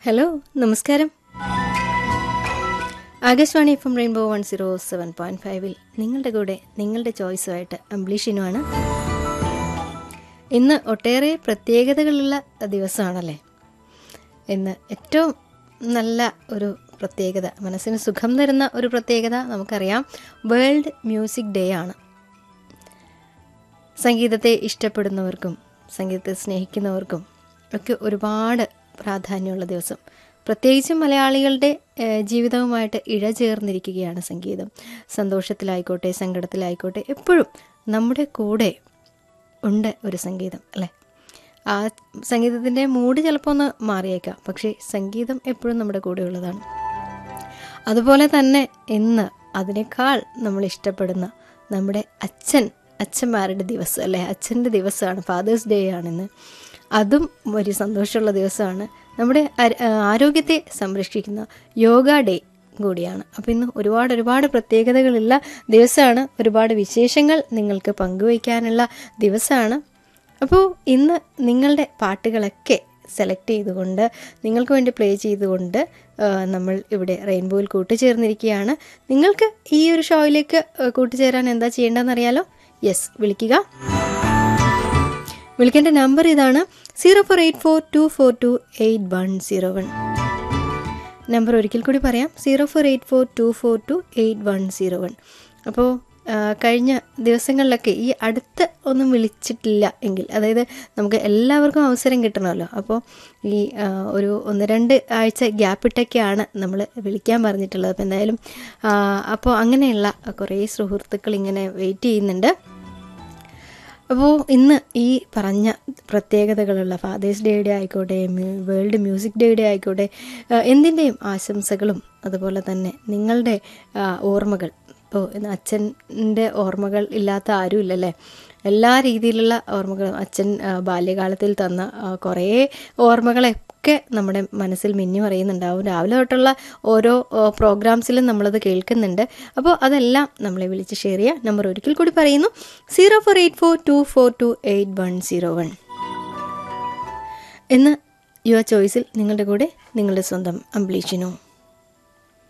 hello നമസ്കാരം Akashvani F M rainbow one zero seven point ഫൈവിൽ നിങ്ങളുടെ കൂടെ നിങ്ങളുടെ ചോയ്സുമായിട്ട് അംബ്ലീഷിനുമാണ് ഇന്ന് ഒട്ടേറെ പ്രത്യേകതകളുള്ള ദിവസമാണല്ലേ ഇന്ന് ഏറ്റവും നല്ല ഒരു പ്രത്യേകത മനസ്സിന് സുഖം തരുന്ന ഒരു പ്രത്യേകത നമുക്കറിയാം വേൾഡ് മ്യൂസിക് ഡേ ആണ് സംഗീതത്തെ ഇഷ്ടപ്പെടുന്നവർക്കും സംഗീതത്തെ സ്നേഹിക്കുന്നവർക്കും ഒക്കെ ഒരുപാട് പ്രാധാന്യമുള്ള ദിവസം പ്രത്യേകിച്ചും മലയാളികളുടെ ഏഹ്, ജീവിതവുമായിട്ട് ഇഴചേർന്നിരിക്കുകയാണ് സംഗീതം സന്തോഷത്തിലായിക്കോട്ടെ സങ്കടത്തിലായിക്കോട്ടെ എപ്പോഴും നമ്മുടെ കൂടെ ഉണ്ട് ഒരു സംഗീതം അല്ലേ ആ സംഗീതത്തിൻ്റെ മൂഡ് ചിലപ്പോൾ ഒന്ന് മാറിയേക്കാം പക്ഷേ സംഗീതം എപ്പോഴും നമ്മുടെ കൂടെ ഉള്ളതാണ് അതുപോലെ തന്നെ ഇന്ന് അതിനേക്കാൾ നമ്മൾ ഇഷ്ടപ്പെടുന്ന നമ്മുടെ അച്ഛൻ അച്ഛന്മാരുടെ ദിവസം അല്ലേ അച്ഛൻ്റെ ദിവസമാണ് ഫാദേഴ്സ് ഡേ ആണിന്ന് അതും ഒരു സന്തോഷമുള്ള ദിവസമാണ് നമ്മുടെ ആര- ആരോഗ്യത്തെ സംരക്ഷിക്കുന്ന യോഗ ഡേ കൂടിയാണ് അപ്പോൾ ഇന്ന് ഒരുപാട് ഒരുപാട് പ്രത്യേകതകളുള്ള ദിവസമാണ് ഒരുപാട് വിശേഷങ്ങൾ നിങ്ങൾക്ക് പങ്കുവയ്ക്കാനുള്ള ദിവസമാണ് അപ്പോൾ ഇന്ന് നിങ്ങളുടെ പാട്ടുകളൊക്കെ സെലക്ട് ചെയ്തുകൊണ്ട് നിങ്ങൾക്ക് വേണ്ടി പ്ലേ ചെയ്തുകൊണ്ട് ആ, നമ്മൾ ഇവിടെ റെയിൻബോയിൽ കൂട്ടുചേർന്നിരിക്കുകയാണ് നിങ്ങൾക്ക് ഈ ഒരു ഷോയിലേക്ക് ആ, കൂട്ടുചേരാൻ എന്താ ചെയ്യേണ്ടതെന്ന് അറിയാലോ യെസ് വിളിക്കുക വിളിക്കേണ്ട നമ്പർ ഇതാണ് zero four eight four two four two eight one zero one number ഒരിക്കൽ കൂടി പറയാം zero four eight four two four two eight one zero one അപ്പോൾ കഴിഞ്ഞ ദിവസങ്ങളിലൊക്കെ ഈ അടുത്ത് ഒന്നും വിളിച്ചിട്ടില്ല എങ്കിൽ അതായത് നമുക്ക് എല്ലാവർക്കും അവസരം കിട്ടണമല്ലോ അപ്പോൾ ഈ ആ, ഒരു ഒന്ന് രണ്ട് ആഴ്ച ഗ്യാപ്പ് ഇട്ടൊക്കെയാണ് നമ്മൾ വിളിക്കാൻ പറഞ്ഞിട്ടുള്ളത് അപ്പോൾ എന്തായാലും ആ, അപ്പോൾ അങ്ങനെയുള്ള കുറേ സുഹൃത്തുക്കൾ ഇങ്ങനെ വെയിറ്റ് ചെയ്യുന്നുണ്ട് അപ്പോൾ ഇന്ന് ഈ പറഞ്ഞ പ്രത്യേകതകളുള്ള ഫാദേഴ്സ് ഡേയുടെ ആയിക്കോട്ടെ മ്യൂ- വേൾഡ് മ്യൂസിക് ഡേയുടെ ആയിക്കോട്ടെ ആ, എന്തിൻ്റെയും ആശംസകളും അതുപോലെ തന്നെ നിങ്ങളുടെ ആ, ഓർമ്മകൾ ഇപ്പോൾ ഇന്ന് അച്ഛൻ്റെ ഓർമ്മകൾ ഇല്ലാത്ത ആരും ഇല്ലല്ലേ എല്ലാ രീതിയിലുള്ള ഓർമ്മകളും അച്ഛൻ ആ, ബാല്യകാലത്തിൽ തന്ന ആ, കുറേ ഓർമ്മകളൊക്കെ നമ്മുടെ മനസ്സിൽ മിന്നി മറിയുന്നുണ്ടാവും രാവിലെ തൊട്ടുള്ള ഓരോ ആ, പ്രോഗ്രാംസിലും നമ്മളത് കേൾക്കുന്നുണ്ട് അപ്പോൾ അതെല്ലാം നമ്മളെ വിളിച്ച് ഷെയർ ചെയ്യുക നമ്പർ ഒരിക്കൽ കൂടി പറയുന്നു zero four eight four two four two eight one zero one എന്ന് യുവർ ചോയ്സിൽ നിങ്ങളുടെ കൂടെ നിങ്ങളുടെ സ്വന്തം അംബ്ലീഷിനോ